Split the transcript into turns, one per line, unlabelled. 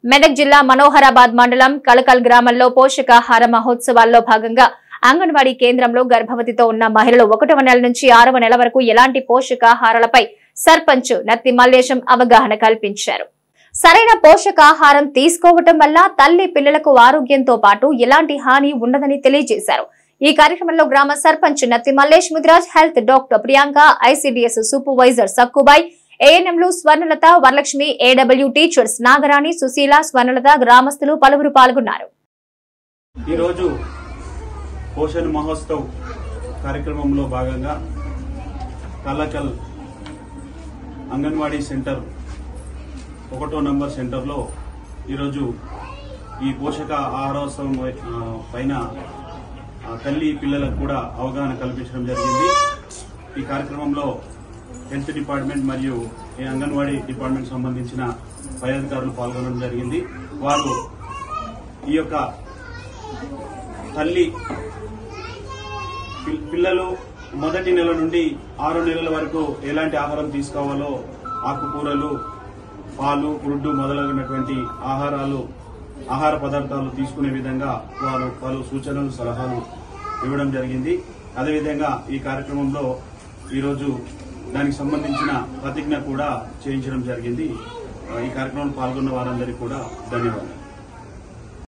మెదక్ జిల్లా మనోహరాబాద్ మండలం కలకల్ గ్రామంలో పోషకాహార మహోత్సవాల్లో భాగంగా అంగన్వాడీ కేంద్రంలో గర్భవతితో ఉన్న మహిళలు ఒకటవ నెల నుంచి ఆరవ నెల వరకు ఎలాంటి పోషకాహారాలపై సర్పంచ్ నత్తి మల్లేశం అవగాహన కల్పించారు సరైన పోషకాహారం తీసుకోవటం వల్ల తల్లి పిల్లలకు ఆరోగ్యంతో పాటు ఎలాంటి హాని ఉండదని తెలియజేశారు ఈ కార్యక్రమంలో గ్రామ sarpanch Natti Mallesh Mudiraj health doctor Priyanka ICDS supervisor Sakkubai ఏఎన్ఎంలు స్వర్ణలత వరలక్ష్మి ఏడబ్ల్యూ టీచర్స్ నాగరాణి సుశీల స్వర్ణలత గ్రామస్తులు పలువురు పాల్గొన్నారు
ఈరోజు పోషణ్ మహోత్సవ్ కార్యక్రమంలో భాగంగా కల్లకల్ అంగన్వాడీ సెంటర్ ఒకటో నంబర్ సెంటర్లో ఈరోజు ఈ పోషక ఆహారోత్సవం వై- ఆ, పైన ఆ, తల్లి పిల్లలకు కూడా అవగాహన కల్పించడం జరిగింది ఈ కార్యక్రమంలో హెల్త్ డిపార్ట్మెంట్ మరియు ఈ అంగన్వాడీ డిపార్ట్మెంట్ సంబంధించిన పై అధికారులు పాల్గొనడం జరిగింది వారు ఈ యొక్క తల్లి పిల్- పిల్లలు మొదటి నెల నుండి ఆరు నెలల వరకు ఎలాంటి ఆహారం తీసుకోవాలో ఆకుకూరలు పాలు గుడ్డు మొదలైనటువంటి ఆహారాలు ఆహార పదార్థాలు తీసుకునే విధంగా వారు పలు సూచనలు సలహాలు ఇవ్వడం జరిగింది అదేవిధంగా ఈ కార్యక్రమంలో ఈరోజు దానికి సంబంధించిన ప్రతిజ్ఞ కూడా చేయించడం జరిగింది ఈ కార్యక్రమంలో పాల్గొన్న వారందరికీ కూడా ధన్యవాదాలు